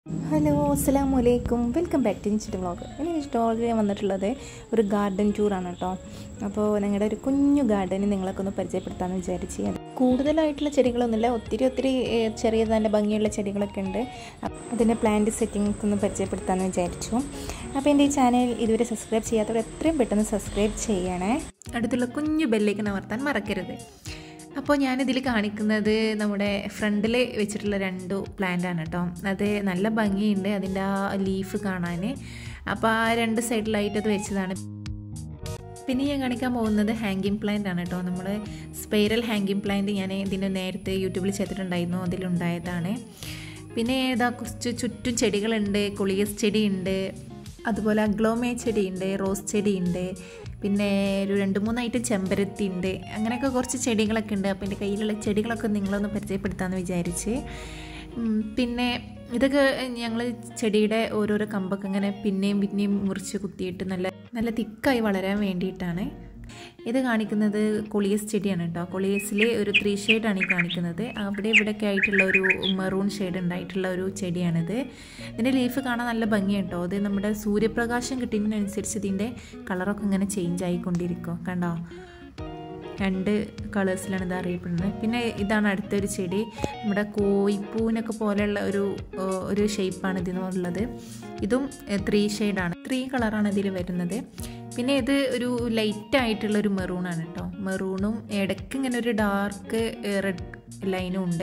hello അസ്സാം വലൈക്കും welcome back to ഇൻസ്റ്റിറ്റ് വ്ളോഗ് ഇനി സ്റ്റോറിൽ ഞാൻ വന്നിട്ടുള്ളത് ഒരു ഗാർഡൻ ടൂറാണ് കേട്ടോ അപ്പോൾ നിങ്ങളുടെ ഒരു കുഞ്ഞു ഗാർഡന് നിങ്ങളൊക്കെ ഒന്ന് പരിചയപ്പെടുത്താമെന്ന് വിചാരിച്ച് കൂടുതലായിട്ടുള്ള ചെടികളൊന്നുമില്ല ഒത്തിരി ഒത്തിരി ഏഹ്, ചെറിയ നല്ല ഭംഗിയുള്ള ചെടികളൊക്കെ ഉണ്ട് അപ്പ- അതിൻ്റെ പ്ലാന്റ് സെറ്റിങ്സ് ഒന്ന് പരിചയപ്പെടുത്താമെന്ന് വിചാരിച്ചു അപ്പോൾ എൻ്റെ ഈ ചാനൽ ഇതുവരെ സബ്സ്ക്രൈബ് ചെയ്യാത്തവർ എത്രയും പെട്ടെന്ന് സബ്സ്ക്രൈബ് ചെയ്യണേ അടുത്തുള്ള കുഞ്ഞു ബെല്ലേക്ക് അമർത്താൻ മറക്കരുത് അപ്പോൾ ഞാനിതിൽ കാണിക്കുന്നത് നമ്മുടെ ഫ്രണ്ടിൽ വെച്ചിട്ടുള്ള രണ്ട് പ്ലാന്റ് ആണ് കേട്ടോ അത് നല്ല ഭംഗിയുണ്ട് അതിൻ്റെ ആ ലീഫ് കാണാൻ അപ്പോൾ ആ രണ്ട് സൈഡിലായിട്ട് അത് വെച്ചതാണ് പിന്നെ ഞാൻ കാണിക്കാൻ പോകുന്നത് ഹാങ്കിങ് പ്ലാന്റ് ആണ് കേട്ടോ നമ്മൾ സ്പൈറൽ ഹാങ്കിങ് പ്ലാന്റ് ഞാൻ ഇതിന് നേരത്തെ യൂട്യൂബിൽ ചെയ്തിട്ടുണ്ടായിരുന്നു അതിലുണ്ടായതാണ് പിന്നെ ഏതാ കുറച്ച് ചുറ്റും ചെടികളുണ്ട് കൊളിയസ് ചെടിയുണ്ട് അതുപോലെ അഗ്ലോമേ ചെടിയുണ്ട് റോസ് ചെടിയുണ്ട് പിന്നെ ഒരു രണ്ട് മൂന്ന് ഐറ്റം ചെമ്പരത്തി ഉണ്ട് അങ്ങനെയൊക്കെ കുറച്ച് ചെടികളൊക്കെ ഉണ്ട് അപ്പോൾ എൻ്റെ കയ്യിലുള്ള ചെടികളൊക്കെ നിങ്ങളൊന്ന് പരിചയപ്പെടുത്താമെന്ന് വിചാരിച്ച് ഉം, പിന്നെ ഇതൊക്കെ ഞങ്ങൾ ചെടിയുടെ ഓരോരോ കമ്പൊക്കെ ഇങ്ങനെ പിന്നെയും പിന്നെയും മുറിച്ച് കുത്തിയിട്ട് നല്ല നല്ല തിക്കായി വളരാൻ വേണ്ടിയിട്ടാണ് ഇത് കാണിക്കുന്നത് കൊളിയസ് ചെടിയാണ് കേട്ടോ കൊളിയസിൽ ഒരു ത്രീ ഷെയ്ഡാണ് ഈ കാണിക്കുന്നത് അവിടെ ഇവിടെയൊക്കെ ആയിട്ടുള്ള ഒരു മെറൂൺ ഷെയ്ഡ് ഉണ്ടായിട്ടുള്ള ഒരു ചെടിയാണിത് ഇതിൻ്റെ ലീഫ് കാണാൻ നല്ല ഭംഗിയാണ് കേട്ടോ അത് നമ്മുടെ സൂര്യപ്രകാശം കിട്ടുന്നതിനനുസരിച്ച് ഇതിൻ്റെ കളറൊക്കെ ഇങ്ങനെ ചേഞ്ച് ആയിക്കൊണ്ടിരിക്കും കണ്ടോ രണ്ട് കളേഴ്സിലാണ് ഇത് അറിയപ്പെടുന്നത് പിന്നെ ഇതാണ് അടുത്തൊരു ചെടി നമ്മുടെ കോയിപ്പൂവിനൊക്കെ പോലെയുള്ള ഒരു ഏഹ്, ഒരു ഷേപ്പാണ് ഇതിനുള്ളത് ഇതും ത്രീ ഷെയ്ഡാണ് ത്രീ കളറാണ് ഇതിൽ വരുന്നത് പിന്നെ ഇത് ഒരു ലൈറ്റ് ആയിട്ടുള്ള ഒരു മെറൂണാണ് കേട്ടോ മെറൂണും ഇടയ്ക്ക് ഇങ്ങനെ ഒരു ഡാർക്ക് റെഡ് ലൈനും ഉണ്ട്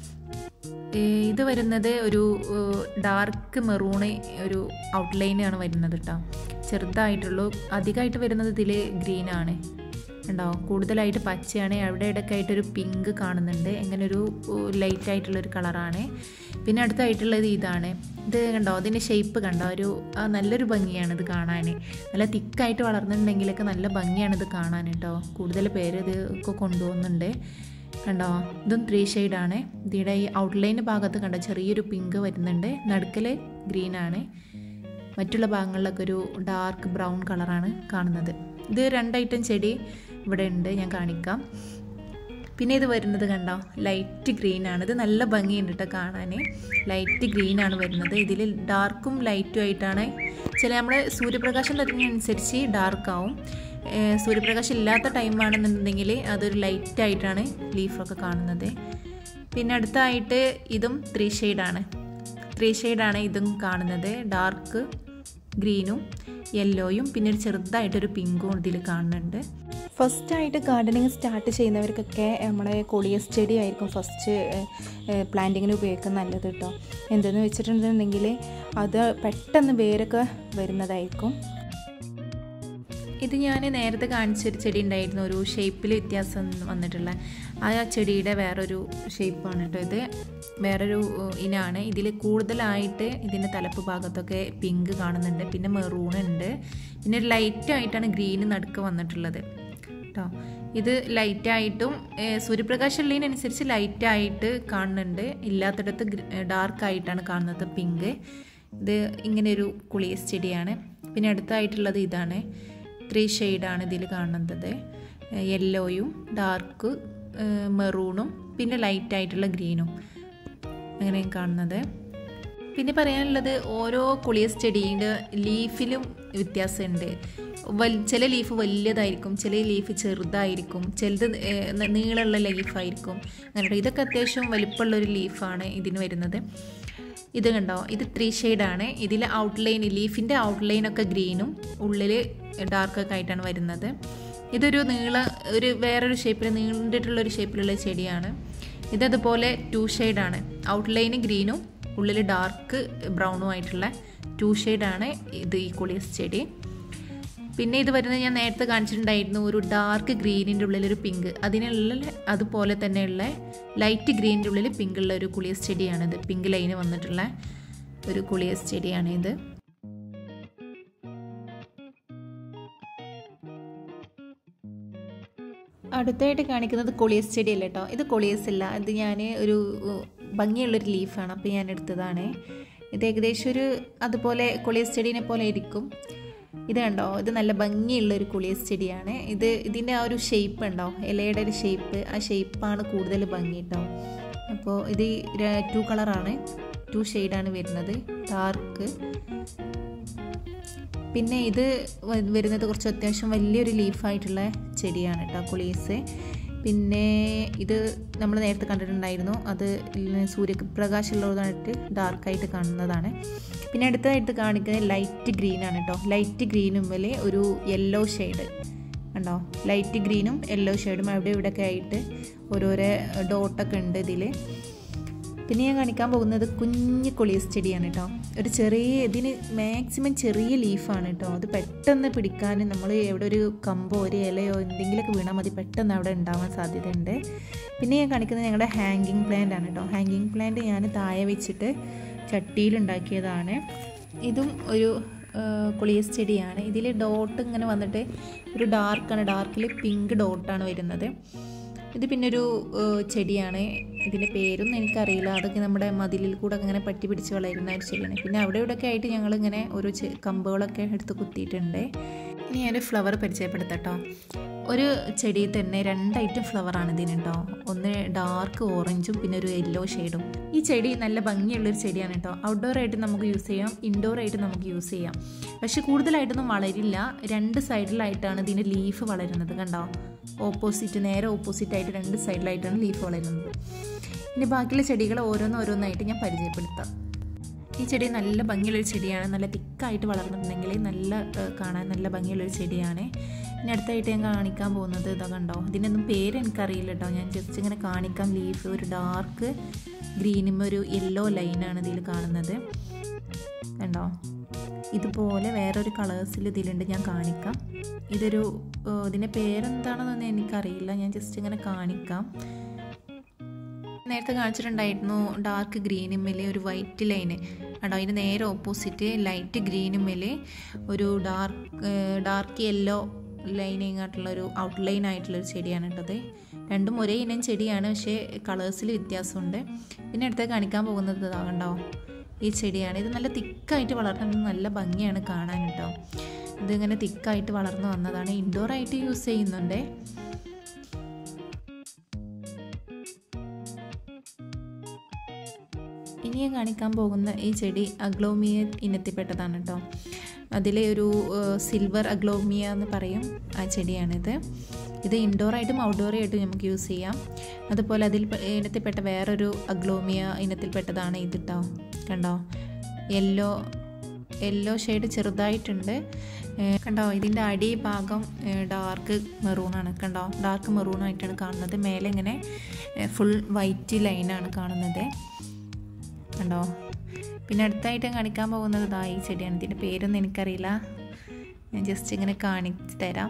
ഏഹ് ഇത് വരുന്നത് ഒരു ഡാർക്ക് മെറൂണ് ഒരു ഔട്ട്ലൈനാണ് വരുന്നത് കേട്ടോ ചെറുതായിട്ടുള്ളൂ അധികമായിട്ട് വരുന്നത് ഇതിൽ ഗ്രീനാണ് ഉണ്ടാവും കൂടുതലായിട്ട് പച്ചയാണ് അവിടെ ഇടയ്ക്ക് ആയിട്ടൊരു പിങ്ക് കാണുന്നുണ്ട് അങ്ങനെ ഒരു ലൈറ്റ് ആയിട്ടുള്ളൊരു കളറാണ് പിന്നെ അടുത്തായിട്ടുള്ളത് ഇതാണ് ഇത് കണ്ടോ അതിൻ്റെ ഷേപ്പ് കണ്ടോ ഒരു ആ, നല്ലൊരു ഭംഗിയാണ് ഇത് കാണാൻ നല്ല തിക്കായിട്ട് വളർന്നിട്ടുണ്ടെങ്കിലൊക്കെ നല്ല ഭംഗിയാണ് ഇത് കാണാൻ കേട്ടോ കൂടുതൽ പേര് ഇത് ഒക്കെ കൊണ്ടുപോകുന്നുണ്ട് കണ്ടോ ഇതും ത്രീ ഷെയ്ഡാണ് ഇതിയുടെ ഈ ഔട്ട്ലൈൻ ഭാഗത്ത് കണ്ടോ ചെറിയൊരു പിങ്ക് വരുന്നുണ്ട് നടുക്കൽ ഗ്രീനാണ് മറ്റുള്ള ഭാഗങ്ങളിലൊക്കെ ഒരു ഡാർക്ക് ബ്രൗൺ കളറാണ് കാണുന്നത് ഇത് രണ്ട് ഐറ്റം ചെടി ഇവിടെ ഉണ്ട് ഞാൻ കാണിക്കാം പിന്നെ ഇത് വരുന്നത് കണ്ടോ ലൈറ്റ് ഗ്രീൻ ആണ് ഇത് നല്ല ഭംഗിയുണ്ട് കേട്ടോ കാണാൻ ലൈറ്റ് ഗ്രീൻ ആണ് വരുന്നത് ഇതിൽ ഡാർക്കും ലൈറ്റും ആയിട്ടാണ് ചില നമ്മൾ സൂര്യപ്രകാശം തരുന്നതനുസരിച്ച് ഡാർക്ക് ആവും ഏഹ് സൂര്യപ്രകാശം ഇല്ലാത്ത ടൈമാണെന്നുണ്ടെങ്കിൽ അതൊരു ലൈറ്റ് ആയിട്ടാണ് ലീഫൊക്കെ കാണുന്നത് പിന്നെ അടുത്തായിട്ട് ഇതും ത്രീ ഷെയ്ഡാണ് ത്രീ ഷെയ്ഡാണ് ഇതും കാണുന്നത് ഡാർക്ക് ഗ്രീനും യെല്ലോയും പിന്നെ ഒരു ചെറുതായിട്ടൊരു പിങ്കും ഇതിൽ കാണുന്നുണ്ട് ഫസ്റ്റായിട്ട് ഗാർഡനിങ് സ്റ്റാർട്ട് ചെയ്യുന്നവർക്കൊക്കെ നമ്മുടെ കൊളിയസ് ചെടി ആയിരിക്കും ഫസ്റ്റ് പ്ലാന്റിങ്ങിന് ഉപയോഗിക്കാൻ നല്ലത് കേട്ടോ എന്തെന്ന് വെച്ചിട്ടുണ്ടെന്നുണ്ടെങ്കിൽ അത് പെട്ടെന്ന് വേരൊക്കെ വരുന്നതായിരിക്കും ഇത് ഞാൻ നേരത്തെ കാണിച്ചൊരു ചെടി ഉണ്ടായിരുന്നു ഒരു ഷേപ്പിൽ വ്യത്യാസം വന്നിട്ടുള്ള ആ ചെടിയുടെ വേറൊരു ഷേപ്പാണ് കേട്ടോ ഇത് വേറൊരു ഏഹ്, ഇനാണ് ഇതിൽ കൂടുതലായിട്ട് ഇതിൻ്റെ തലപ്പ് ഭാഗത്തൊക്കെ പിങ്ക് കാണുന്നുണ്ട് പിന്നെ മെറൂൺ ഉണ്ട് പിന്നെ ഒരു ലൈറ്റായിട്ടാണ് ഗ്രീന് നടുക്ക് വന്നിട്ടുള്ളത് കേട്ടോ ഇത് ലൈറ്റായിട്ടും സൂര്യപ്രകാശം ഉള്ളതിനനുസരിച്ച് ലൈറ്റായിട്ട് കാണുന്നുണ്ട് ഇല്ലാത്തിടത്ത് ഡാർക്കായിട്ടാണ് കാണുന്നത് പിങ്ക് ഇത് ഇങ്ങനെ ഒരു കുളിയസ് ചെടിയാണ് പിന്നെ അടുത്തായിട്ടുള്ളത് ഇതാണ് ത്രീ ഷെയ്ഡാണ് ഇതിൽ കാണുന്നത് യെല്ലോയും ഡാർക്ക് മെറൂണും പിന്നെ ലൈറ്റായിട്ടുള്ള ഗ്രീനും അങ്ങനെയും കാണുന്നത് പിന്നെ പറയാനുള്ളത് ഓരോ കുളിയസ് ചെടീൻ്റെ ലീഫിലും വ്യത്യാസമുണ്ട് വൽ ചില ലീഫ് വലിയതായിരിക്കും ചില ലീഫ് ചെറുതായിരിക്കും ചിലത് ഏഹ്, ന- നീളമുള്ള ലീഫായിരിക്കും അങ്ങനെ ഇതൊക്കെ അത്യാവശ്യം വലിപ്പമുള്ള ഒരു ലീഫാണ് ഇതിന് വരുന്നത് ഇത് കണ്ടോ ഇത് ത്രീ ഷെയ്ഡാണ് ഇതിൽ ഔട്ട്ലൈൻ ലീഫിൻ്റെ ഔട്ട്ലൈനൊക്കെ ഗ്രീനും ഉള്ളിൽ ഡാർക്കൊക്കെ ആയിട്ടാണ് വരുന്നത് ഇതൊരു നീള ഒരു വേറൊരു ഷേപ്പിൽ നീണ്ടിട്ടുള്ള ഒരു ഷേപ്പിലുള്ള ചെടിയാണ് ഇതതുപോലെ ടു ഷെയ്ഡാണ് ഔട്ട്ലൈന് ഗ്രീനും ഉള്ളിൽ ഡാർക്ക് ബ്രൗണും ആയിട്ടുള്ള ടു ഷെയ്ഡാണ് ഇത് ഈ കുളിയസ് ചെടി പിന്നെ ഇത് വരുന്നത് ഞാൻ നേരത്തെ കാണിച്ചിട്ടുണ്ടായിരുന്നു ഒരു ഡാർക്ക് ഗ്രീനിൻ്റെ ഉള്ളിലൊരു പിങ്ക് അതിനുള്ള അതുപോലെ തന്നെയുള്ള ലൈറ്റ് ഗ്രീനിൻ്റെ ഉള്ളിൽ പിങ്ക് ഉള്ള ഒരു കുളിയസ് ചെടിയാണിത് പിങ്ക് ലൈന് വന്നിട്ടുള്ള ഒരു കുളിയസ് ചെടിയാണിത് അടുത്തായിട്ട് കാണിക്കുന്നത് കൊളിയസ് ചെടിയല്ല കേട്ടോ ഇത് കൊളിയസ് അല്ല ഇത് ഞാൻ ഒരു ഉം, ഭംഗിയുള്ളൊരു ലീഫാണ് അപ്പോൾ ഞാൻ എടുത്തതാണ് ഇത് ഏകദേശം ഒരു അതുപോലെ കൊളിയസ് ചെടീനെ പോലെ ഇരിക്കും ഇത് കണ്ടോ ഇത് നല്ല ഭംഗിയുള്ള ഒരു കുളിയസ് ചെടിയാണ് ഇത് ഇതിൻ്റെ ആ ഒരു ഷേപ്പ് ഉണ്ടോ ഇലയുടെ ഒരു ഷേപ്പ് ആ ഷേപ്പാണ് കൂടുതൽ ഭംഗി കേട്ടോ അപ്പോൾ ഇത് ടു കളറാണ് ടു ഷെയ്ഡാണ് വരുന്നത് ഡാർക്ക് പിന്നെ ഇത് വ- വരുന്നത് കുറച്ച് അത്യാവശ്യം വലിയൊരു ലീഫായിട്ടുള്ള ചെടിയാണ് കേട്ടോ കുളീസ് പിന്നെ ഇത് നമ്മൾ നേരത്തെ കണ്ടിട്ടുണ്ടായിരുന്നു അത് സൂര്യപ്രകാശമുള്ളതായിട്ട് ഡാർക്കായിട്ട് കാണുന്നതാണ് പിന്നെ അടുത്തതായിട്ട് കാണിക്കുന്നത് ലൈറ്റ് ഗ്രീൻ ആണ് കേട്ടോ ലൈറ്റ് ഗ്രീനും മേലെ ഒരു യെല്ലോ ഷെയ്ഡ് കണ്ടോ ലൈറ്റ് ഗ്രീനും യെല്ലോ ഷെയ്ഡും അവിടെ ഇവിടെയൊക്കെ ആയിട്ട് ഓരോരോ ഡോട്ടൊക്കെ ഉണ്ട് ഇതിൽ പിന്നെ ഞാൻ കാണിക്കാൻ പോകുന്നത് കുഞ്ഞു കൊളീസ് ചെടിയാണ് കേട്ടോ ഒരു ചെറിയ ഇതിന് മാക്സിമം ചെറിയ ലീഫാണ് കേട്ടോ അത് പെട്ടെന്ന് പിടിക്കാൻ നമ്മൾ എവിടെ ഒരു കമ്പോ ഒരു ഇലയോ എന്തെങ്കിലുമൊക്കെ വീണാൽ മതി പെട്ടെന്ന് അവിടെ ഉണ്ടാവാൻ സാധ്യതയുണ്ട് പിന്നെ ഞാൻ കാണിക്കുന്നത് ഞങ്ങളുടെ ഹാങ്കിങ് പ്ലാന്റ് ആണ് കേട്ടോ ഹാങ്കിങ് പ്ലാന്റ് ഞാൻ താഴെ വെച്ചിട്ട് ചട്ടിയിലുണ്ടാക്കിയതാണ് ഇതും ഒരു കൊളിയസ് ചെടിയാണ് ഇതിൽ ഡോട്ട് ഇങ്ങനെ വന്നിട്ട് ഒരു ഡാർക്കാണ് ഡാർക്കിൽ പിങ്ക് ഡോട്ടാണ് വരുന്നത് ഇത് പിന്നെ ഒരു ഏഹ്, ചെടിയാണ് ഇതിൻ്റെ പേരൊന്നും എനിക്കറിയില്ല അതൊക്കെ നമ്മുടെ മതിലിൽ കൂടെ ഇങ്ങനെ പറ്റി പിടിച്ച് വളരുന്ന ഒരു ചെടിയാണ് പിന്നെ അവിടെ ഇവിടെയൊക്കെ ആയിട്ട് ഞങ്ങളിങ്ങനെ ഓരോ ചെ- കമ്പുകളൊക്കെ എടുത്ത് കുത്തിയിട്ടുണ്ട് ഇനി ഞാനൊരു ഫ്ലവർ പരിചയപ്പെടുത്തട്ടോ ഒരു ചെടിയിൽ തന്നെ രണ്ട് ഐറ്റം ഫ്ലവറാണ് ഇതിനുണ്ടോ ഒന്ന് ഡാർക്ക് ഓറഞ്ചും പിന്നെ ഒരു യെല്ലോ ഷെയ്ഡും ഈ ചെടി നല്ല ഭംഗിയുള്ളൊരു ചെടിയാണ് കേട്ടോ ഔട്ട്ഡോർ ആയിട്ട് നമുക്ക് യൂസ് ചെയ്യാം ഇൻഡോർ ആയിട്ട് നമുക്ക് യൂസ് ചെയ്യാം പക്ഷെ കൂടുതലായിട്ടൊന്നും വളരില്ല രണ്ട് സൈഡിലായിട്ടാണ് ഇതിൻ്റെ ലീഫ് വളരുന്നത് കണ്ടോ ഓപ്പോസിറ്റ് നേരെ ഓപ്പോസിറ്റ് ആയിട്ട് രണ്ട് സൈഡിലായിട്ടാണ് ലീഫ് വളരുന്നത് ഇനി ബാക്കിയുള്ള ചെടികൾ ഓരോന്ന് ഓരോന്നായിട്ട് ഞാൻ പരിചയപ്പെടുത്താം ഈ ചെടി നല്ല ഭംഗിയുള്ളൊരു ചെടിയാണ് നല്ല തിക്കായിട്ട് വളർന്നിട്ടുണ്ടെങ്കിൽ നല്ല ഏഹ്, കാണാൻ നല്ല ഭംഗിയുള്ളൊരു ചെടിയാണ് ഇനി അടുത്തായിട്ട് ഞാൻ കാണിക്കാൻ പോകുന്നത് ഇതാ കണ്ടോ ഇതിനൊന്നും പേര് എനിക്കറിയില്ല കേട്ടോ ഞാൻ ജസ്റ്റ് ഇങ്ങനെ കാണിക്കാം ലീഫ് ഒരു ഡാർക്ക് ഗ്രീനും ഒരു യെല്ലോ ലൈനാണ് ഇതിൽ കാണുന്നത് കണ്ടോ ഇതുപോലെ വേറൊരു കളേഴ്സിൽ ഇതിലുണ്ട് ഞാൻ കാണിക്കാം ഇതൊരു ഏഹ്, ഇതിൻ്റെ പേരെന്താണെന്നൊന്നും എനിക്കറിയില്ല ഞാൻ ജസ്റ്റ് ഇങ്ങനെ കാണിക്കാം നേരത്തെ കാണിച്ചിട്ടുണ്ടായിരുന്നു ഡാർക്ക് ഗ്രീനുമ്മേലെ ഒരു വൈറ്റ് ലൈന് കണ്ടോ അതിന് നേരെ ഓപ്പോസിറ്റ് ലൈറ്റ് ഗ്രീനുമ്മേലെ ഒരു ഡാർക്ക് ഡാർക്ക് യെല്ലോ ലൈനിങ്ങായിട്ടുള്ള ഒരു ഔട്ട്ലൈൻ ആയിട്ടുള്ളൊരു ചെടിയാണ് കേട്ടത് രണ്ടും ഒരേ ഇനം ചെടിയാണ് പക്ഷേ കളേഴ്സിൽ വ്യത്യാസമുണ്ട് പിന്നെ അടുത്ത് കാണിക്കാൻ പോകുന്നത് ഇതാ കണ്ടോ ഈ ചെടിയാണ് ഇത് നല്ല തിക്കായിട്ട് വളർന്നത് നല്ല ഭംഗിയാണ് കാണാൻ കേട്ടോ ഇതിങ്ങനെ തിക്കായിട്ട് വളർന്നു വന്നതാണ് ഇൻഡോർ ആയിട്ട് യൂസ് ചെയ്യുന്നുണ്ട് ഇനി ഞാൻ കാണിക്കാൻ പോകുന്ന ഈ ചെടി അഗ്ലോമിയ ഇനത്തിൽപ്പെട്ടതാണ് കേട്ടോ അതിലെ ഒരു സിൽവർ അഗ്ലോമിയ എന്ന് പറയും ആ ചെടിയാണിത് ഇത് ഇൻഡോർ ആയിട്ടും ഔട്ട്ഡോർ ആയിട്ടും നമുക്ക് യൂസ് ചെയ്യാം അതുപോലെ അതിൽ പെ- ഇനത്തിൽപ്പെട്ട വേറൊരു അഗ്ലോമിയ ഇനത്തിൽപ്പെട്ടതാണ് ഇത് കേട്ടോ കണ്ടോ യെല്ലോ യെല്ലോ ഷെയ്ഡ് ചെറുതായിട്ടുണ്ട് ഏഹ് കണ്ടോ ഇതിൻ്റെ അടി ഭാഗം ഡാർക്ക് മെറൂണാണ് കണ്ടോ ഡാർക്ക് മെറൂൺ ആയിട്ടാണ് കാണുന്നത് മേലെ ഇങ്ങനെ ഫുൾ വൈറ്റ് ലൈനാണ് കാണുന്നത് കണ്ടോ പിന്നെ അടുത്തായിട്ട് ഞാൻ കാണിക്കാൻ പോകുന്നത് ഇതാ ഈ ചെടിയാണ് ഇതിൻ്റെ പേരൊന്നും എനിക്കറിയില്ല ഞാൻ ജസ്റ്റ് ഇങ്ങനെ കാണിച്ചു തരാം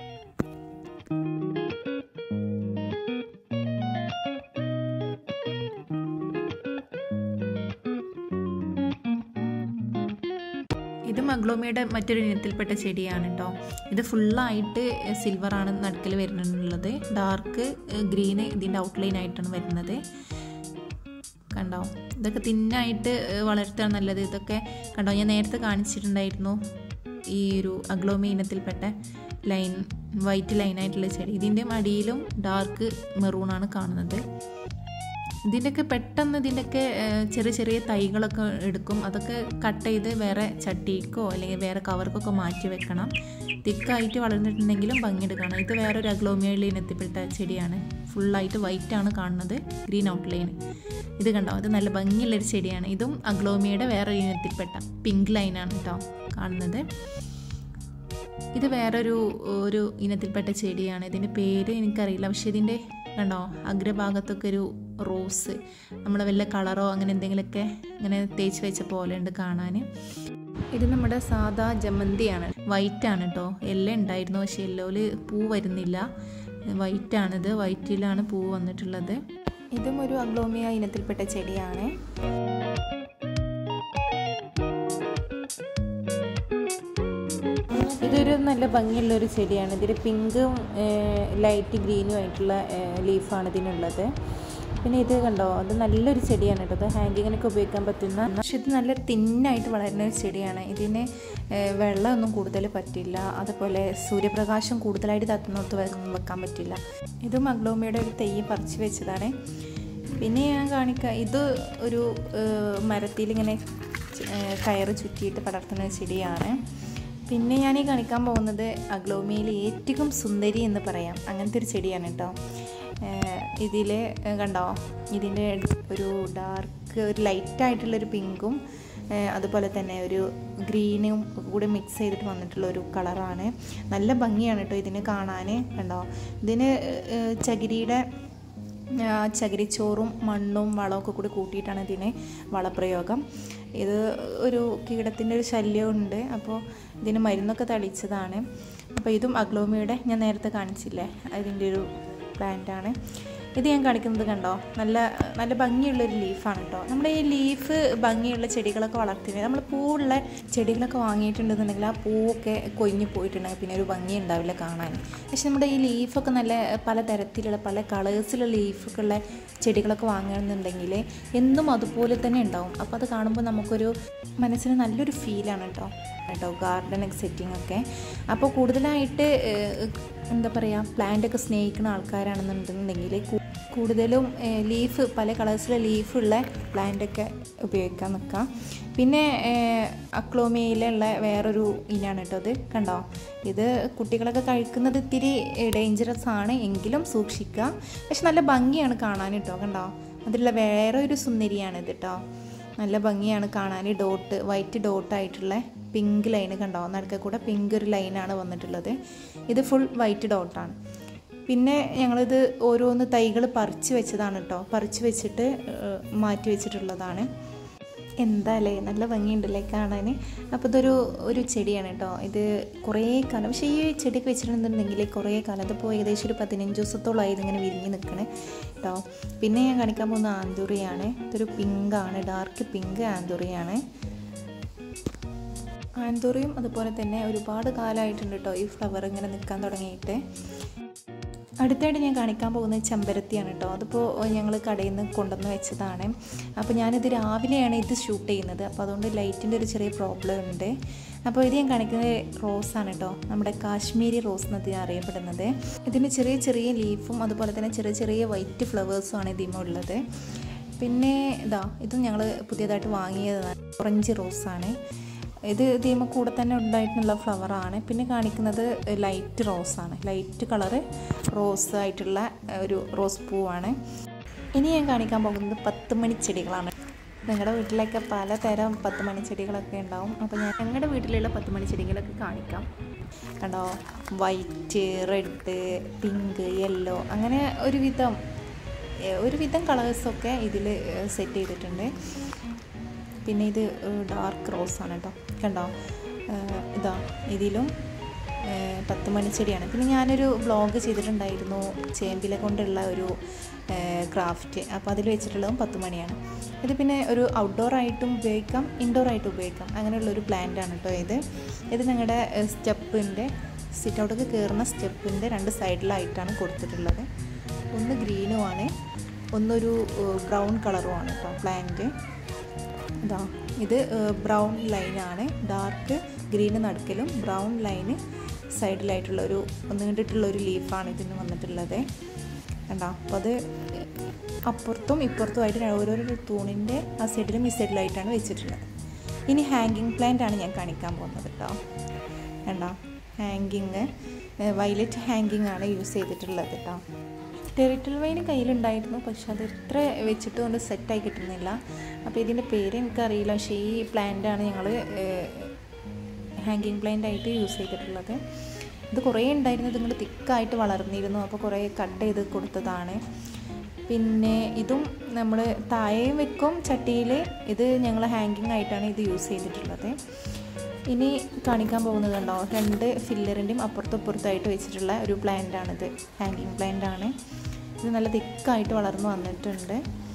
ഇത് മഗ്ലോമിയുടെ മറ്റൊരു ഇനത്തിൽപ്പെട്ട ചെടിയാണ് കേട്ടോ ഇത് ഫുള്ളായിട്ട് സിൽവറാണ് നടുക്കിൽ വരുന്നുള്ളത് ഡാർക്ക് ഗ്രീന് ഇതിൻ്റെ ഔട്ട്ലൈൻ ആയിട്ടാണ് വരുന്നത് കണ്ടോ ഇതൊക്കെ തിന്നായിട്ട് വളർത്താൻ നല്ലത് ഇതൊക്കെ കണ്ടോ ഞാൻ നേരത്തെ കാണിച്ചിട്ടുണ്ടായിരുന്നു ഈ ഒരു അഗ്ലോമി ഇനത്തിൽപ്പെട്ട ലൈൻ വൈറ്റ് ലൈനായിട്ടുള്ള ചെടി ഇതിൻ്റെ അടിയിലും ഡാർക്ക് മെറൂണാണ് കാണുന്നത് ഇതിൻ്റെയൊക്കെ പെട്ടെന്ന് ഇതിൻ്റെയൊക്കെ ഏഹ്, ചെറിയ ചെറിയ തൈകളൊക്കെ എടുക്കും അതൊക്കെ കട്ട് ചെയ്ത് വേറെ ചട്ടിക്കോ അല്ലെങ്കിൽ വേറെ കവർക്കൊക്കെ മാറ്റി വെക്കണം തിക്കായിട്ട് വളർന്നിട്ടുണ്ടെങ്കിലും ഭംഗിയെടുക്കണം ഇത് വേറൊരു അഗ്ലോമിയയിൽ ഇനത്തിൽപ്പെട്ട ചെടിയാണ് ഫുള്ളായിട്ട് വൈറ്റ് ആണ് കാണുന്നത് ഗ്രീൻ ഔട്ട്ലൈൻ ഇത് കണ്ടോ ഇത് നല്ല ഭംഗിയുള്ളൊരു ചെടിയാണ് ഇതും അഗ്ലോമിയയുടെ വേറെ ഇനത്തിൽപ്പെട്ട പിങ്ക് ലൈനാണ് കേട്ടോ കാണുന്നത് ഇത് വേറൊരു ഒരു ഇനത്തിൽപ്പെട്ട ചെടിയാണ് ഇതിൻ്റെ പേര് എനിക്കറിയില്ല പക്ഷെ ഇതിൻ്റെ കണ്ടോ അഗ്രഭാഗത്തൊക്കെ ഒരു റോസ് നമ്മൾ വല്ല കളറോ അങ്ങനെ എന്തെങ്കിലുമൊക്കെ ഇങ്ങനെ തേച്ച് വെച്ച പോലെ ഉണ്ട് കാണാൻ ഇത് നമ്മുടെ സാധാ ജമന്തിയാണ് വൈറ്റ് ആണ് കേട്ടോ എല്ലാം ഉണ്ടായിരുന്നു പക്ഷേ യെല്ലോയിൽ പൂ വരുന്നില്ല വൈറ്റ് ആണിത് വൈറ്റിലാണ് പൂ വന്നിട്ടുള്ളത് ഇതും ഒരു അഗ്ലോമിയ ഇനത്തിൽപ്പെട്ട ചെടിയാണ് ഇതൊരു നല്ല ഭംഗിയുള്ള ഒരു ചെടിയാണ് ഇതിൽ പിങ്കും ലൈറ്റ് ഗ്രീനും ആയിട്ടുള്ള ലീഫാണ് ഇതിനുള്ളത് പിന്നെ ഇത് കണ്ടോ അത് നല്ലൊരു ചെടിയാണ് കേട്ടോ അത് ഹാങ്കിങ്ങിനൊക്കെ ഉപയോഗിക്കാൻ പറ്റുന്ന പക്ഷെ ഇത് നല്ല തിന്നായിട്ട് വളരുന്ന ഒരു ചെടിയാണ് ഇതിന് ഏഹ്, വെള്ളമൊന്നും കൂടുതൽ പറ്റില്ല അതുപോലെ സൂര്യപ്രകാശം കൂടുതലായിട്ട് തത്തുന്നിടത്ത് വെക്കാൻ പറ്റില്ല ഇതും അഗ്ലോമിയുടെ ഒരു തെയ്യ് പറിച്ച് വെച്ചതാണ് പിന്നെ ഞാൻ കാണിക്കാം ഇത് ഒരു മരത്തിലിങ്ങനെ കയറ് ചുറ്റിയിട്ട് പടർത്തുന്ന ചെടിയാണ് പിന്നെ ഞാൻ ഈ കാണിക്കാൻ പോകുന്നത് അഗ്ലോമിയിൽ ഏറ്റവും സുന്ദരി എന്ന് പറയാം അങ്ങനത്തെ ഒരു ചെടിയാണ് കേട്ടോ ഇതിൽ കണ്ടോ ഇതിൻ്റെ ഒരു ഡാർക്ക് ഒരു ലൈറ്റായിട്ടുള്ളൊരു പിങ്കും അതുപോലെ തന്നെ ഒരു ഗ്രീനും കൂടി മിക്സ് ചെയ്തിട്ട് വന്നിട്ടുള്ള ഒരു കളറാണ് നല്ല ഭംഗിയാണ് കേട്ടോ ഇതിന് കാണാൻ കണ്ടോ ഇതിന് ചകിരിയുടെ ചകിരിച്ചോറും മണ്ണും വളമൊക്കെ കൂടി കൂട്ടിയിട്ടാണ് ഇതിന് വളപ്രയോഗം ഇത് ഒരു കീടത്തിൻ്റെ ഒരു ശല്യമുണ്ട് അപ്പോൾ ഇതിന് മരുന്നൊക്കെ തളിച്ചതാണ് അപ്പോൾ ഇതും അഗ്ലോമിയുടെ ഞാൻ നേരത്തെ കാണിച്ചില്ലേ അതിൻ്റെ ഒരു പ്ലാന്റാണ് ഇത് ഞാൻ കാണിക്കുന്നത് കണ്ടോ നല്ല നല്ല ഭംഗിയുള്ളൊരു ലീഫാണ് കേട്ടോ നമ്മുടെ ഈ ലീഫ് ഭംഗിയുള്ള ചെടികളൊക്കെ വളർത്തിയിട്ട് നമ്മൾ പൂവുള്ള ചെടികളൊക്കെ വാങ്ങിയിട്ടുണ്ടെന്നുണ്ടെങ്കിൽ ആ പൂവൊക്കെ കൊഞ്ഞു പോയിട്ടുണ്ടെങ്കിൽ പിന്നെ ഒരു ഭംഗി ഉണ്ടാവില്ല കാണാൻ പക്ഷെ നമ്മുടെ ഈ ലീഫൊക്കെ നല്ല പല തരത്തിലുള്ള പല കളേഴ്സിലുള്ള ലീഫൊക്കെ ഉള്ള ചെടികളൊക്കെ വാങ്ങുകയാണെന്നുണ്ടെങ്കിൽ എന്നും അതുപോലെ തന്നെ ഉണ്ടാവും അപ്പോൾ അത് കാണുമ്പോൾ നമുക്കൊരു മനസ്സിന് നല്ലൊരു ഫീലാണ് കേട്ടോ കേട്ടോ ഗാർഡൻ സെറ്റിംഗ് ഒക്കെ അപ്പോൾ കൂടുതലായിട്ട് എന്താ പറയുക പ്ലാന്റൊക്കെ സ്നേഹിക്കുന്ന ആൾക്കാരാണെന്നുണ്ടെന്നുണ്ടെങ്കിൽ കൂടുതലും ലീഫ് പല കളേഴ്സിലെ ലീഫുള്ള പ്ലാന്റൊക്കെ ഉപയോഗിക്കാൻ നിൽക്കാം പിന്നെ അക്ലോമിയയിലുള്ള വേറൊരു ഇനാണ് കേട്ടോ ഇത് കണ്ടോ ഇത് കുട്ടികളൊക്കെ കഴിക്കുന്നത് ഇത്തിരി ഡേഞ്ചറസ് ആണ് എങ്കിലും സൂക്ഷിക്കുക പക്ഷെ നല്ല ഭംഗിയാണ് കാണാൻ കേട്ടോ കണ്ടോ അതിലുള്ള വേറെ ഒരു സുന്ദരിയാണ് ഇത് കേട്ടോ നല്ല ഭംഗിയാണ് കാണാൻ ഡോട്ട് വൈറ്റ് ഡോട്ടായിട്ടുള്ള പിങ്ക് ലൈൻ കണ്ടോ നടുക്ക കൂടെ പിങ്ക് ഒരു ലൈനാണ് വന്നിട്ടുള്ളത് ഇത് ഫുൾ വൈറ്റ് ഡോട്ടാണ് പിന്നെ ഞങ്ങളിത് ഓരോന്ന് തൈകൾ പറിച്ച് വെച്ചതാണ് കേട്ടോ പറിച്ച് വെച്ചിട്ട് മാറ്റി വെച്ചിട്ടുള്ളതാണ് എന്താല്ലേ നല്ല ഭംഗിയുണ്ടല്ലേ കാണാൻ അപ്പോൾ ഇതൊരു ഒരു ചെടിയാണ് കേട്ടോ ഇത് കുറേ കാലം പക്ഷേ ഈ ചെടിയൊക്കെ വെച്ചിട്ടുണ്ടെന്നുണ്ടെങ്കിൽ കുറേ കാലം അതിപ്പോൾ ഏകദേശം ഒരു പതിനഞ്ച് ദിവസത്തോളമായി ഇതിങ്ങനെ വിരിഞ്ഞ് നിൽക്കണേ കേട്ടോ പിന്നെ ഞാൻ കാണിക്കാൻ പോകുന്ന ആന്തൂറിയാണ് ഇതൊരു പിങ്കാണ് ഡാർക്ക് പിങ്ക് ആന്തൂറിയാണ് ആന്തൂറിയും അതുപോലെ തന്നെ ഒരുപാട് കാലമായിട്ടുണ്ട് കേട്ടോ ഈ ഫ്ലവർ ഇങ്ങനെ നിൽക്കാൻ തുടങ്ങിയിട്ട് അടുത്തായിട്ട് ഞാൻ കാണിക്കാൻ പോകുന്നത് ചെമ്പരത്തിയാണ് കേട്ടോ അതിപ്പോൾ ഞങ്ങൾ കടയിൽ നിന്ന് കൊണ്ടുവന്ന് വെച്ചതാണ് അപ്പോൾ ഞാനിത് രാവിലെയാണ് ഇത് ഷൂട്ട് ചെയ്യുന്നത് അപ്പോൾ അതുകൊണ്ട് ലൈറ്റിൻ്റെ ഒരു ചെറിയ പ്രോബ്ലം ഉണ്ട് അപ്പോൾ ഇത് ഞാൻ കാണിക്കുന്നത് റോസാണ് കേട്ടോ നമ്മുടെ കാശ്മീരി റോസ് എന്നതിന് അറിയപ്പെടുന്നത് ഇതിന് ചെറിയ ചെറിയ ലീഫും അതുപോലെ തന്നെ ചെറിയ ചെറിയ വൈറ്റ് ഫ്ലവേഴ്സും ആണ് ഇതിമുള്ളത് പിന്നെ ഇതാ ഇത് ഞങ്ങൾ പുതിയതായിട്ട് വാങ്ങിയതാണ് ഓറഞ്ച് റോസാണ് ഇത് ഇതിമ കൂടെ തന്നെ ഉണ്ടായിട്ടുള്ള ഫ്ലവറാണ് പിന്നെ കാണിക്കുന്നത് ലൈറ്റ് റോസാണ് ലൈറ്റ് കളറ് റോസ് ആയിട്ടുള്ള ഒരു റോസ് പൂവാണ് ഇനി ഞാൻ കാണിക്കാൻ പോകുന്നത് പത്ത് മണി ചെടികളാണ് നിങ്ങളുടെ വീട്ടിലൊക്കെ പലതരം പത്ത് മണി ചെടികളൊക്കെ ഉണ്ടാവും അപ്പോൾ ഞാൻ ഞങ്ങളുടെ വീട്ടിലുള്ള പത്ത് മണി ചെടികളൊക്കെ കാണിക്കാം കണ്ടോ വൈറ്റ് റെഡ് പിങ്ക് യെല്ലോ അങ്ങനെ ഒരുവിധം ഒരുവിധം കളേഴ്സൊക്കെ ഇതിൽ സെറ്റ് ചെയ്തിട്ടുണ്ട് പിന്നെ ഇത് ഡാർക്ക് റോസ് ആണ് കേട്ടോ കണ്ടോ ഇതാ ഇതിലും പത്ത് മണിച്ചെടിയാണ് പിന്നെ ഞാനൊരു വ്ളോഗ് ചെയ്തിട്ടുണ്ടായിരുന്നു ചേമ്പില കൊണ്ടുള്ള ഒരു ക്രാഫ്റ്റ് അപ്പോൾ അതിൽ വെച്ചിട്ടുള്ളതും പത്ത് മണിയാണ് ഇത് പിന്നെ ഒരു ഔട്ട്ഡോർ ആയിട്ടും ഉപയോഗിക്കാം ഇൻഡോർ ആയിട്ടും ഉപയോഗിക്കാം അങ്ങനെയുള്ള ഒരു പ്ലാന്റ് ആണ് കേട്ടോ ഇത് ഇത് ഞങ്ങളുടെ സ്റ്റെപ്പിൻ്റെ സിറ്റ് ഔട്ടൊക്കെ കയറുന്ന സ്റ്റെപ്പിൻ്റെ രണ്ട് സൈഡിലായിട്ടാണ് കൊടുത്തിട്ടുള്ളത് ഒന്ന് ഗ്രീനുമാണ് ഒന്നൊരു ബ്രൗൺ കളറുമാണ് കേട്ടോ പ്ലാന്റ് ഇതാ ഇത് ബ്രൗൺ ലൈനാണ് ഡാർക്ക് ഗ്രീന് നടുക്കലും ബ്രൗൺ ലൈന് സൈഡിലായിട്ടുള്ള ഒരു നീണ്ടിട്ടുള്ള ഒരു ലീഫാണ് ഇതിന് വന്നിട്ടുള്ളത് കണ്ടോ അപ്പോൾ അത് അപ്പുറത്തും ഇപ്പുറത്തുമായിട്ട് ഓരോരോ തൂണിൻ്റെ ആ സൈഡിലും ഈ സൈഡിലായിട്ടാണ് വെച്ചിട്ടുള്ളത് ഇനി ഹാങ്കിങ് പ്ലാന്റ് ആണ് ഞാൻ കാണിക്കാൻ പോകുന്നത് കേട്ടോ കണ്ടോ ഹാങ്കിങ് വയലറ്റ് ഹാങ്കിങ് ആണ് യൂസ് ചെയ്തിട്ടുള്ളത് കേട്ടോ ടെറിറ്റൽ വൈൻ കയ്യിലുണ്ടായിരുന്നു പക്ഷെ അത് എത്ര വെച്ചിട്ട് കൊണ്ട് സെറ്റായി കിട്ടുന്നില്ല അപ്പോൾ ഇതിൻ്റെ പേര് എനിക്കറിയില്ല പക്ഷേ ഈ പ്ലാന്റാണ് ഞങ്ങൾ ഹാങ്കിങ് പ്ലാന്റ് ആയിട്ട് യൂസ് ചെയ്തിട്ടുള്ളത് ഇത് കുറേ ഉണ്ടായിരുന്നു ഇതിങ്ങോട്ട് തിക്കായിട്ട് വളർന്നിരുന്നു അപ്പോൾ കുറേ കട്ട് ചെയ്ത് കൊടുത്തതാണ് പിന്നെ ഇതും നമ്മൾ താഴെയും വെക്കും ചട്ടിയിൽ ഇത് ഞങ്ങൾ ഹാങ്കിങ് ആയിട്ടാണ് ഇത് യൂസ് ചെയ്തിട്ടുള്ളത് ഇനി കാണിക്കാൻ പോകുന്നത് കണ്ടോ രണ്ട് ഫില്ലറിൻ്റെയും അപ്പുറത്തും ഇപ്പുറത്തായിട്ട് വെച്ചിട്ടുള്ള ഒരു പ്ലാന്റാണിത് ഹാങ്കിങ് പ്ലാന്റാണ് ഇത് നല്ല തിക്കായിട്ട് വളർന്നു വന്നിട്ടുണ്ട്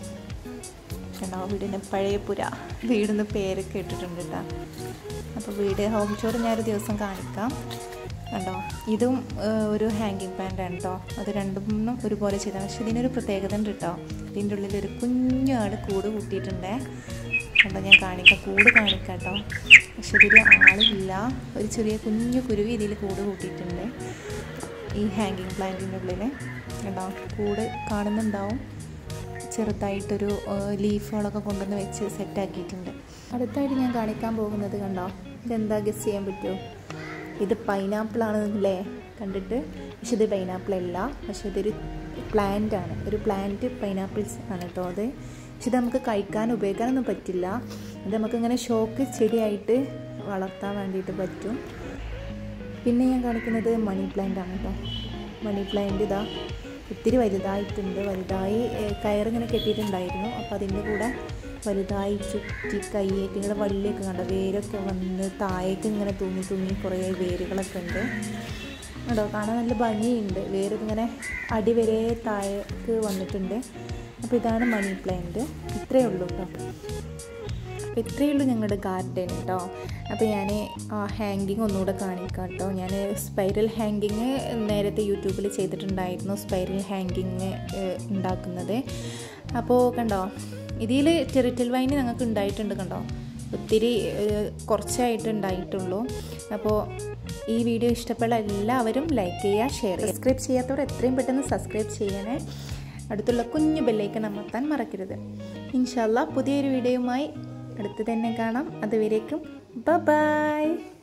കണ്ടോ വീടിന് പഴയ പുര വീടിന് പേരൊക്കെ ഇട്ടിട്ടുണ്ട് കേട്ടോ അപ്പോൾ വീട് ഹോം ടൂർ ഞാനൊരു ദിവസം കാണിക്കാം കണ്ടോ ഇതും ഒരു ഹാങ്കിങ് പ്ലാന്റ് ആണ് കേട്ടോ അത് രണ്ടും ഒരുപോലെ ചെയ്താണ് പക്ഷെ ഇതിനൊരു പ്രത്യേകത ഉണ്ട് കേട്ടോ ഇതിൻ്റെ ഉള്ളിൽ ഒരു കുഞ്ഞു ആൾ കൂട് കൂട്ടിയിട്ടുണ്ടേ കണ്ടോ ഞാൻ കാണിക്കാം കൂട് കാണിക്കാം കേട്ടോ പക്ഷെ ഇതിൽ ആളില്ല ഒരു ചെറിയ കുഞ്ഞു കുരുവി ഇതിൽ കൂട് കൂട്ടിയിട്ടുണ്ട് ഈ ഹാങ്കിങ് പ്ലാന്റിൻ്റെ ഉള്ളിൽ കണ്ടോ കൂട് കാണുന്നുണ്ടാവും ചെറുതായിട്ടൊരു ലീഫുകളൊക്കെ കൊണ്ടുവന്ന് വെച്ച് സെറ്റാക്കിയിട്ടുണ്ട് അടുത്തായിട്ട് ഞാൻ കാണിക്കാൻ പോകുന്നത് കണ്ടോ ഇതെന്താ ഗസ് ചെയ്യാൻ പറ്റുമോ ഇത് പൈനാപ്പിൾ ആണെന്നല്ലേ കണ്ടിട്ട് പക്ഷെ ഇത് പൈനാപ്പിൾ അല്ല പക്ഷെ ഇതൊരു പ്ലാന്റ് ആണ് ഒരു പ്ലാന്റ് പൈനാപ്പിൾസ് ആണ് കേട്ടോ അത് പക്ഷെ ഇത് നമുക്ക് കഴിക്കാൻ ഉപയോഗിക്കാനൊന്നും പറ്റില്ല ഇത് നമുക്കിങ്ങനെ ഷോക്ക് ചെടിയായിട്ട് വളർത്താൻ വേണ്ടിയിട്ട് പറ്റും പിന്നെ ഞാൻ കാണിക്കുന്നത് മണി പ്ലാന്റ് ആണ് കേട്ടോ മണി പ്ലാന്റ് ഇതാ ഒത്തിരി വലുതായിട്ടുണ്ട് വലുതായി കയറിങ്ങനെ കെട്ടിയിട്ടുണ്ടായിരുന്നു അപ്പോൾ അതിൻ്റെ കൂടെ വലുതായി ചുറ്റി കയ്യേറ്റ് ഇങ്ങനെ വള്ളിയൊക്കെ കണ്ട വേരൊക്കെ വന്ന് താഴേക്ക് ഇങ്ങനെ തൂങ്ങി തൂങ്ങി കുറേ വേരുകളൊക്കെ ഉണ്ട് കേട്ടോ കാണാൻ നല്ല ഭംഗിയുണ്ട് വേരൊക്കെ ഇങ്ങനെ അടി വരെ താഴേക്ക് വന്നിട്ടുണ്ട് അപ്പോൾ ഇതാണ് മണി പ്ലാന്റ് ഇത്രയേ ഉള്ളൂ കേട്ടോ അപ്പോൾ ഇത്രയേ ഉള്ളൂ ഞങ്ങളുടെ ഗാർഡൻ കേട്ടോ അപ്പോൾ ഞാൻ ആ ഹാങ്കിങ് ഒന്നുകൂടെ കാണിക്കാം കേട്ടോ ഞാൻ സ്പൈറൽ ഹാങ്കിങ് നേരത്തെ യൂട്യൂബിൽ ചെയ്തിട്ടുണ്ടായിരുന്നു സ്പൈറൽ ഹാങ്കിങ് ഉണ്ടാക്കുന്നത് അപ്പോൾ കണ്ടോ ഇതിൽ ടെറിറ്റൽ വൈൻ ഞങ്ങൾക്ക് ഉണ്ടായിട്ടുണ്ട് കണ്ടോ ഒത്തിരി കുറച്ചായിട്ട് ഉണ്ടായിട്ടുള്ളൂ അപ്പോൾ ഈ വീഡിയോ ഇഷ്ടപ്പെട്ട എല്ലാവരും ലൈക്ക് ചെയ്യുക ഷെയർ ചെയ്യുക സബ്സ്ക്രൈബ് ചെയ്യാത്തവർ എത്രയും പെട്ടെന്ന് സബ്സ്ക്രൈബ് ചെയ്യണേ അടുത്തുള്ള കുഞ്ഞു ബെല്ലൈക്കൺ അമർത്താൻ മറക്കരുത് ഇൻഷാല്ല പുതിയൊരു വീഡിയോയുമായി അടുത്ത് തന്നെ കാണാം അതുവരേക്കും ബ ബായ്